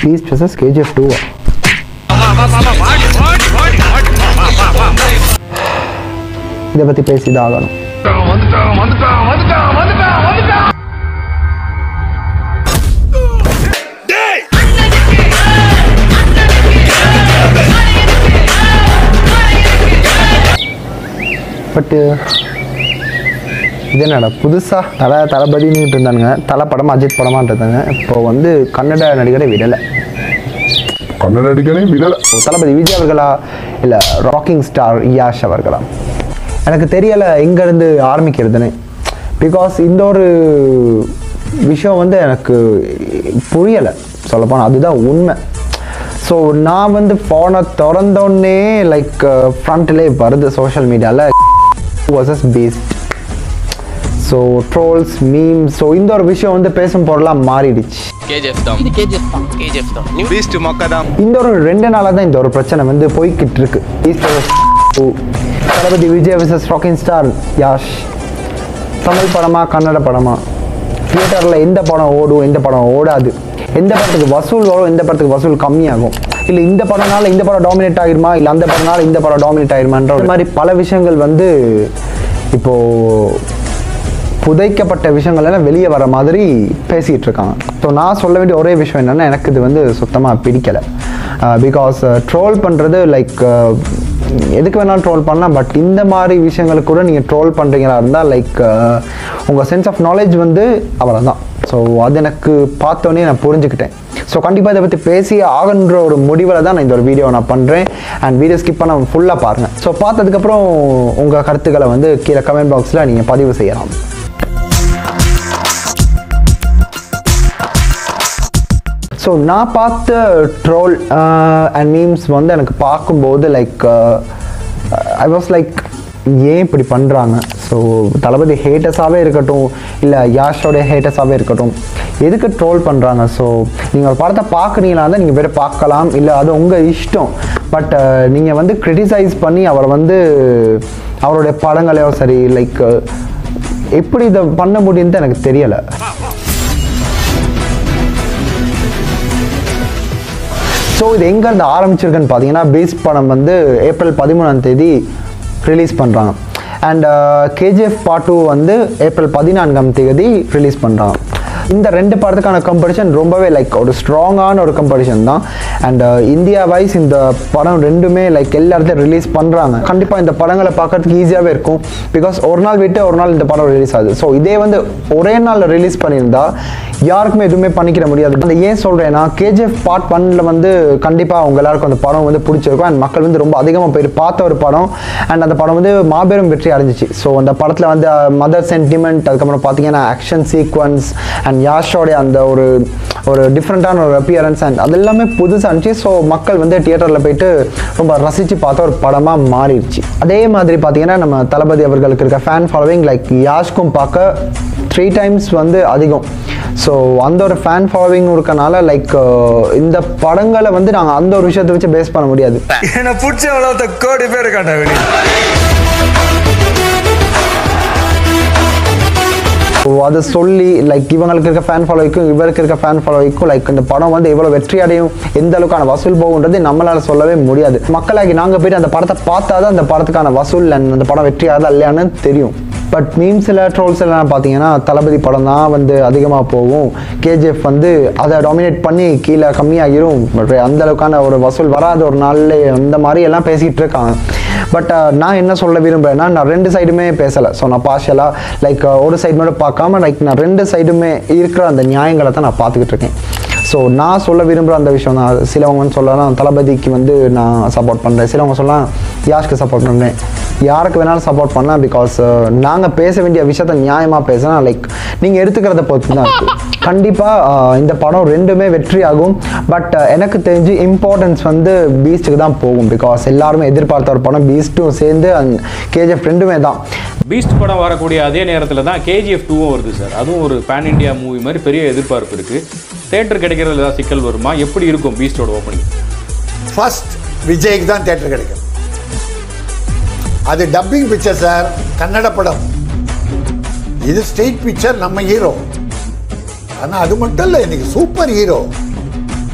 Piece pisses KGF two இதை பற்றி பேசிதான் ஆகணும் பட்டு இது என்னடா புதுசாக தலை தளபதினு இருந்தானுங்க தலை படம் அஜித் படமாக இருந்தாங்க இப்போ வந்து கன்னட நடிகரை விடலை கன்னட நடிகனே விடல தளபதி விஜய் அவர்களா இல்லை ராக்கிங் ஸ்டார் யாஷ் அவர்களா எனக்கு தெரியலை எங்கேருந்து ஆரம்பிக்கிறதுன்னு பிகாஸ் இந்த ஒரு விஷயம் வந்து எனக்கு புரியலை சொல்லப்போனால் அதுதான் உண்மை ஸோ நான் வந்து ஃபோனை திறந்தோடனே லைக் ஃப்ரண்ட்லேயே வருது சோஷியல் மீடியாவில் versus based so trolls meme so இந்த ஒரு விஷயம் வந்து பேசும் பொருளாக மாறிடுச்சு கேஜிஎஃப் தான் இது கேஜிஎஃப் தான் கேஜிஎஃப் தான் பீஸ்ட் மொக்க தான் இந்த ஒரு ரெண்டு நாளாக தான் இந்த ஒரு பிரச்சனை வந்து போய்கிட்டு இருக்கு East versus Who. தளபதி Vijay versus rocking star Yash Tamil படமா கன்னட படமா தியேட்டரில் எந்த படம் ஓடும் எந்த படம் ஓடாது எந்த படத்துக்கு வசூல் வரும் எந்த படத்துக்கு வசூல் கம்மியாகும் இல்லை இந்த படம்னால இந்த படம் டாமினேட் ஆகிருமா இல்லை அந்த படம்னால இந்த படம் டாமினேட் ஆகிருமான்ற ஒரு மாதிரி பல விஷயங்கள் வந்து இப்போது புதைக்கப்பட்ட விஷயங்கள் எல்லாம் வெளியே வர மாதிரி பேசிகிட்டு இருக்காங்க ஸோ நான் சொல்ல வேண்டிய ஒரே விஷயம் என்னென்னா எனக்கு இது வந்து சுத்தமாக பிடிக்கலை பிகாஸ் ட்ரோல் பண்ணுறது லைக் எதுக்கு வேணாலும் ட்ரோல் பண்ணலாம் பட் இந்த மாதிரி விஷயங்களுக்கு கூட நீங்கள் ட்ரோல் பண்ணுறீங்களா இருந்தால் லைக் உங்கள் சென்ஸ் ஆஃப் நாலேஜ் வந்து அவ்வளோதான் ஸோ அது எனக்கு பார்த்தோன்னே நான் புரிஞ்சுக்கிட்டேன் ஸோ கண்டிப்பாக இதை பற்றி பேசி ஆகன்ற ஒரு முடிவில் தான் நான் இந்த ஒரு வீடியோ நான் பண்ணுறேன் அண்ட் வீடியோ ஸ்கிப் பண்ண ஃபுல்லாக பாருங்கள் ஸோ பார்த்ததுக்கப்புறம் உங்கள் கருத்துக்களை வந்து கீழே கமெண்ட் பாக்ஸில் நீங்கள் பதிவு செய்யலாம் ஸோ நான் பார்த்த ட்ரோல் அண்ட் மீம்ஸ் வந்து எனக்கு பார்க்கும்போது லைக் ஐ வாஸ் லைக் ஏன் இப்படி பண்ணுறாங்க ஸோ தளபதி ஹேட்டஸாகவே இருக்கட்டும் இல்லை யாஷோட ஹேட்டஸாகவே இருக்கட்டும் எதுக்கு ட்ரோல் பண்ணுறாங்க ஸோ நீங்கள் ஒரு படத்தை பார்க்குறீங்களா இருந்தால் நீங்கள் வேறு பார்க்கலாம் இல்லை அது உங்கள் இஷ்டம் பட் நீங்கள் வந்து கிரிட்டிசைஸ் பண்ணி அவரை வந்து அவருடைய படங்களையோ சரி லைக் எப்படி இதை பண்ண முடியும்னு எனக்கு தெரியலை ஸோ இது எங்கேருந்து ஆரம்பிச்சிருக்குன்னு பார்த்தீங்கன்னா பீஸ் படம் வந்து ஏப்ரல் பதிமூணாம் தேதி ரிலீஸ் பண்ணுறாங்க அண்ட் கேஜிஎஃப் பார்ட் டூ வந்து ஏப்ரல் பதினான்காம் தேதி ரிலீஸ் பண்ணுறாங்க இந்த ரெண்டு படத்துக்கான காம்படிஷன் ரொம்பவே லைக் ஒரு ஸ்ட்ராங்கான ஒரு காம்படிஷன் தான் அண்ட் இந்தியா வைஸ் இந்த படம் ரெண்டுமே லைக் எல்லா இடத்துலையும் ரிலீஸ் பண்ணுறாங்க கண்டிப்பாக இந்த படங்களை பார்க்கறதுக்கு ஈஸியாகவே இருக்கும் பிகாஸ் ஒரு நாள் விட்டு ஒரு நாள் இந்த படம் ரிலீஸ் ஆகுது ஸோ இதே வந்து ஒரே நாளில் ரிலீஸ் பண்ணியிருந்தா யாருக்குமே எதுவுமே பண்ணிக்கிற முடியாது அந்த ஏன் சொல்கிறேன்னா கேஜிஎஃப் பார்ட் ஒன்ல வந்து கண்டிப்பாக அவங்க எல்லாருக்கும் அந்த படம் வந்து பிடிச்சிருக்கும் அண்ட் மக்கள் வந்து ரொம்ப அதிகமாக போயிட்டு பார்த்த ஒரு படம் அண்ட் அந்த படம் வந்து மாபெரும் வெற்றி அடைஞ்சிச்சு ஸோ அந்த படத்தில் வந்து மதர் சென்டிமெண்ட் அதுக்கப்புறம் பார்த்தீங்கன்னா ஆக்ஷன் சீக்வன்ஸ் அண்ட் யாஷோடைய அந்த ஒரு ஒரு டிஃப்ரெண்ட்டான ஒரு அப்பியரன்ஸ் அண்ட் அது எல்லாமே புதுசாக இருந்துச்சு ஸோ மக்கள் வந்து தியேட்டரில் போயிட்டு ரொம்ப ரசித்து பார்த்த ஒரு படமாக மாறிடுச்சு அதே மாதிரி பார்த்தீங்கன்னா நம்ம தளபதி அவர்களுக்கு இருக்க ஃபேன் ஃபாலோவிங் லைக் யாஷ்க்கும் பார்க்க த்ரீ டைம்ஸ் வந்து அதிகம் ஸோ அந்த ஒரு ஃபேன் ஃபாலோவிங் இருக்கனால லைக் இந்த படங்களை வந்து நாங்கள் அந்த ஒரு விஷயத்தை வச்சு பேஸ் பண்ண முடியாது என்ன பிடிச்ச எவ்வளோ கோடி பேர் இருக்காண்டா வெளியே ஸோ அதை சொல்லி லைக் இவங்களுக்கு இருக்க ஃபேன் ஃபாலோவிக்கும் இவருக்கு இருக்க ஃபேன் ஃபாலோவிக்கும் லைக் இந்த படம் வந்து எவ்வளோ வெற்றி அடையும் எந்த அளவுக்கான வசூல் போகுன்றது நம்மளால் சொல்லவே முடியாது மக்களாகி நாங்கள் போயிட்டு அந்த படத்தை பார்த்தா தான் அந்த படத்துக்கான வசூல் and அந்த படம் வெற்றி ஆகுதா இல்லையான்னு தெரியும் பட் மீம்ஸில் ட்ரோல்ஸ் எல்லாம் பார்த்தீங்கன்னா தளபதி படம் தான் வந்து அதிகமாக போகும் கேஜிஎஃப் வந்து அதை டாமினேட் பண்ணி கீழே கம்மியாகிரும் பட் அந்த அளவுக்கான ஒரு வசூல் வராத ஒரு நாள்ல அந்த மாதிரி எல்லாம் பேசிகிட்டு இருக்காங்க பட் நான் என்ன சொல்ல விரும்புகிறேன்னா நான் ரெண்டு சைடுமே பேசலை ஸோ நான் பார்ஷலாக லைக் ஒரு சைடு மட்டும் பார்க்காம லைக் நான் ரெண்டு சைடுமே இருக்கிற அந்த நியாயங்களை தான் நான் பார்த்துக்கிட்டு இருக்கேன் ஸோ நான் சொல்ல விரும்புகிற அந்த விஷயம் தான் சிலவங்க வந்து சொல்லலாம் தளபதிக்கு வந்து நான் சப்போர்ட் பண்ணுறேன் சிலவங்க சொல்லலாம் யாஷ்க்கு சப்போர்ட் பண்ணுறேன் யாருக்கு வேணாலும் சப்போர்ட் பண்ணலாம் பிகாஸ் நாங்கள் பேச வேண்டிய விஷயத்த நியாயமாக பேசினா லைக் நீங்கள் எடுத்துக்கிறத பொறுத்து தான் இருக்குது கண்டிப்பாக இந்த படம் ரெண்டுமே வெற்றி ஆகும் பட் எனக்கு தெரிஞ்சு இம்பார்ட்டன்ஸ் வந்து பீஸ்ட்டுக்கு தான் போகும் பிகாஸ் எல்லாருமே எதிர்பார்த்த ஒரு படம் பீஸ்ட்டும் சேர்ந்து அண்ட் கேஜிஎஃப் ரெண்டுமே தான் பீஸ்ட் படம் வரக்கூடிய அதே நேரத்தில் தான் கேஜிஎஃப் டூவும் வருது சார் அதுவும் ஒரு பேன் இண்டியா மூவி மாதிரி பெரிய எதிர்பார்ப்பு இருக்குது தேட்டர் கிடைக்கிறதுல ஏதாவது சிக்கல் வருமா எப்படி இருக்கும் பீஸ்டோட ஓப்பனிங் ஃபர்ஸ்ட் விஜய்க்கு தான் தேட்டர் கிடைக்கும் அது டப்பிங் பிக்சர் சார் கன்னட படம் இது ஸ்டேட் பிக்சர் நம்ம ஹீரோ ஆனால் அது மட்டும் இல்லை இன்னைக்கு சூப்பர் ஹீரோ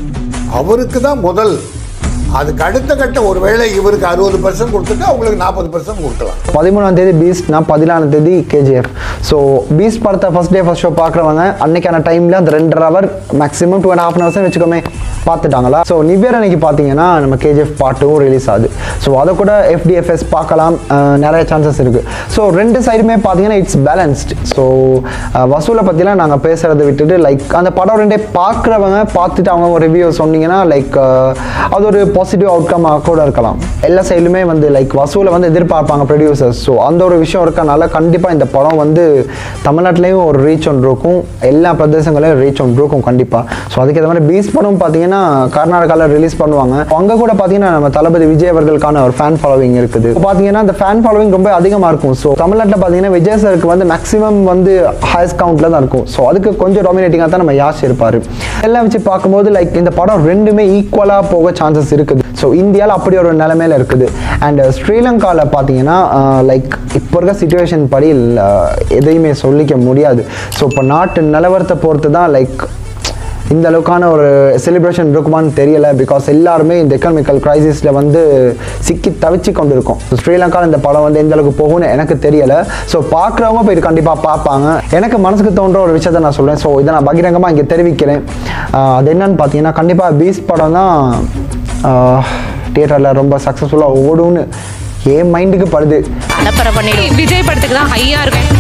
அவருக்கு தான் முதல் அதுக்கு அடுத்த கட்ட ஒருவேளை இவருக்கு அறுபது பர்சன்ட் கொடுத்துட்டு அவங்களுக்கு நாற்பது பர்சன்ட் கொடுக்கலாம் பதிமூணாம் தேதி பீஸ்ட்னா பதினாலாம் தேதி கேஜிஎஃப் ஸோ பீஸ்ட் படத்தை ஃபர்ஸ்ட் டே ஃபர்ஸ்ட் ஷோ பார்க்குறவங்க அன்னைக்கான டைமில் அந்த ரெண்டரை hour maximum two and half hours வச்சுக்கோமே பார்த்துட்டாங்களா ஸோ நிவ்யர் அன்னைக்கு பார்த்தீங்கன்னா நம்ம கேஜிஎஃப் பாட்டும் ரிலீஸ் ஆகுது ஸோ அதை கூட எஃப்டிஎஃப்எஸ் பார்க்கலாம் அஹ், நிறைய சான்சஸ் இருக்குது ஸோ ரெண்டு சைடுமே பார்த்தீங்கன்னா இட்ஸ் பேலன்ஸ்டு ஸோ வசூலை பற்றிலாம் நாங்கள் பேசுகிறத விட்டுட்டு லைக் அந்த படம் ரெண்டே பார்க்குறவங்க பார்த்துட்டு அவங்க ரிவ்யூ சொன்னீங்கன்னா லைக் அது ஒரு பாசிட்டிவ் அவுட்கமாக கூட இருக்கலாம் எல்லா சைடுலுமே வந்து லைக் வசூலை வந்து எதிர்பார்ப்பாங்க ப்ரொடியூசர்ஸ் ஸோ அந்த ஒரு விஷயம் இருக்கனால கண்டிப்பாக இந்த படம் வந்து தமிழ்நாட்டிலையும் ஒரு ரீச் ஒன்று இருக்கும் எல்லா பிரதேசங்களையும் ரீச் ஒன்று இருக்கும் கண்டிப்பாக ஸோ அதுக்கேற்ற மாதிரி பீஸ் படம் பார்த்தீங்கன்னா கர்நாடகாவில் ரிலீஸ் பண்ணுவாங்க அங்கே கூட பார்த்தீங்கன்னா நம்ம தளபதி விஜய் அவர்களுக்கான ஒரு ஃபேன் ஃபாலோவிங் இருக்குது இப்போ பார்த்தீங்கன்னா அந்த ஃபேன் ஃபாலோவிங் ரொம்ப அதிகமாக இருக்கும் ஸோ தமிழ்நாட்டில் பார்த்தீங்கன்னா விஜய் சருக்கு வந்து மேக்ஸிமம் வந்து ஹையஸ்ட் கவுண்ட்டில் தான் இருக்கும் ஸோ அதுக்கு கொஞ்சம் டாமினேட்டிங்காக தான் நம்ம யாஷ் இருப்பார் எல்லாம் வச்சு பார்க்கும்போது லைக் இந்த படம் ரெண்டுமே ஈக்குவலாக போக சான்சஸ் இருக்குது ஸோ இந்தியாவில் அப்படி ஒரு நிலைமையில இருக்குது அண்ட் ஸ்ரீலங்காவில் பார்த்தீங்கன்னா லைக் இப்போ இருக்க சுச்சுவேஷன் படி அஹ், எதையுமே சொல்லிக்க முடியாது ஸோ இப்போ நாட்டு நிலவரத்தை பொறுத்து தான் லைக் இந்த அளவுக்கான ஒரு செலிப்ரேஷன் இருக்குமான்னு தெரியல பிகாஸ் எல்லாருமே இந்த எக்கனாமிக்கல் கிரைசிஸில் வந்து சிக்கி தவிச்சு கொண்டு இருக்கோம் ஸ்ரீலங்காவில் இந்த படம் வந்து எந்த அளவுக்கு போகும்னு எனக்கு தெரியல ஸோ பார்க்குறவங்க போயிட்டு கண்டிப்பாக பார்ப்பாங்க எனக்கு மனசுக்கு தோன்ற ஒரு விஷயத்த நான் சொல்கிறேன் ஸோ இதை நான் பகிரங்கமாக இங்கே தெரிவிக்கிறேன் ஆஹ் அது என்னன்னு பார்த்தீங்கன்னா கண்டிப்பாக பீஸ் படம் தான் தியேட்டரில் ரொம்ப சக்ஸஸ்ஃபுல்லாக ஓடும்னு என் மைண்டுக்கு படுது அலப்பறை பண்ணிடும் விஜய் படத்துக்கு தான் ஹையா இருக்கும்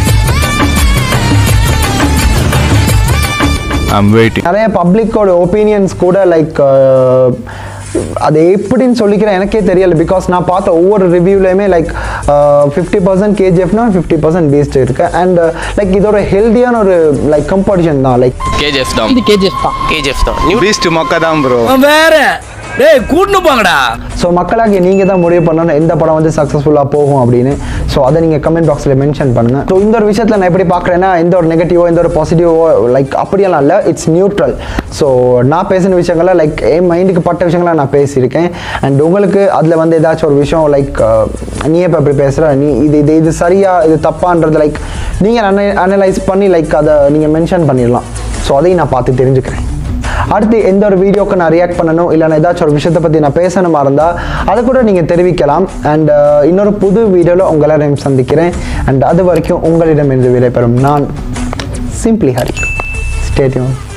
ஐம் வெயிட்டிங் நிறைய பப்ளிக்கோட ஒப்பீனியன்ஸ் கூட லைக் அது எப்படின்னு சொல்லிக்கிறேன் எனக்கே தெரியல பிகாஸ் நான் பார்த்த ஒவ்வொரு ரிவ்யூலையுமே லைக் ஃபிஃப்டி பர்சன்ட் கேஜிஎஃப்னா ஃபிஃப்டி பர்சன்ட் பீஸ்ட் இருக்கு அண்ட் லைக் இதோட ஹெல்த்தியான ஒரு லைக் கம்படிஷன் தான் லைக் கேஜிஎஃப் தான் இது கேஜிஎஃப் தான் கேஜிஎஃப் தான் நியூ பீஸ்ட் மொக்க தான் ப்ரோ வேற டேய் கூட்டுன்னு போங்கடா ஸோ மக்களாகி நீங்கள் தான் முடிவு பண்ணணும் எந்த படம் வந்து சக்ஸஸ்ஃபுல்லாக போகும் அப்படின்னு ஸோ அதை நீங்கள் கமெண்ட் பாக்ஸில் மென்ஷன் பண்ணுங்கள் ஸோ இந்த ஒரு விஷயத்தில் நான் எப்படி பார்க்குறேன்னா எந்த ஒரு நெகட்டிவோ எந்த ஒரு பாசிட்டிவோ லைக் அப்படியெல்லாம் இல்லை இட்ஸ் நியூட்ரல் ஸோ நான் பேசின விஷயங்களை லைக் என் மைண்டுக்கு பட்ட விஷயங்களை நான் பேசியிருக்கேன் அண்ட் உங்களுக்கு அதில் வந்து ஏதாச்சும் ஒரு விஷயம் லைக் நீ எப்போ எப்படி பேசுகிற நீ இது இது இது சரியா இது தப்பான்றது லைக் நீங்கள் அனலைஸ் பண்ணி லைக் அதை நீங்கள் மென்ஷன் பண்ணிடலாம் ஸோ அதையும் நான் பார்த்து தெரிஞ்சுக்கிறேன் அடுத்து எந்த ஒரு வீடியோக்கு நான் ரியாக்ட் பண்ணணும் இல்லை ஏதாச்சும் ஒரு விஷயத்தை பற்றி நான் பேசணுமா இருந்தால் அதை கூட நீங்கள் தெரிவிக்கலாம் அண்ட் இன்னொரு புது வீடியோவில் உங்களை எல்லாரையும் சந்திக்கிறேன் அண்ட் அது வரைக்கும் உங்களிடமிருந்து விடைபெறும் நான் சிம்பிளி ஹரி ஸ்டேட்யூன்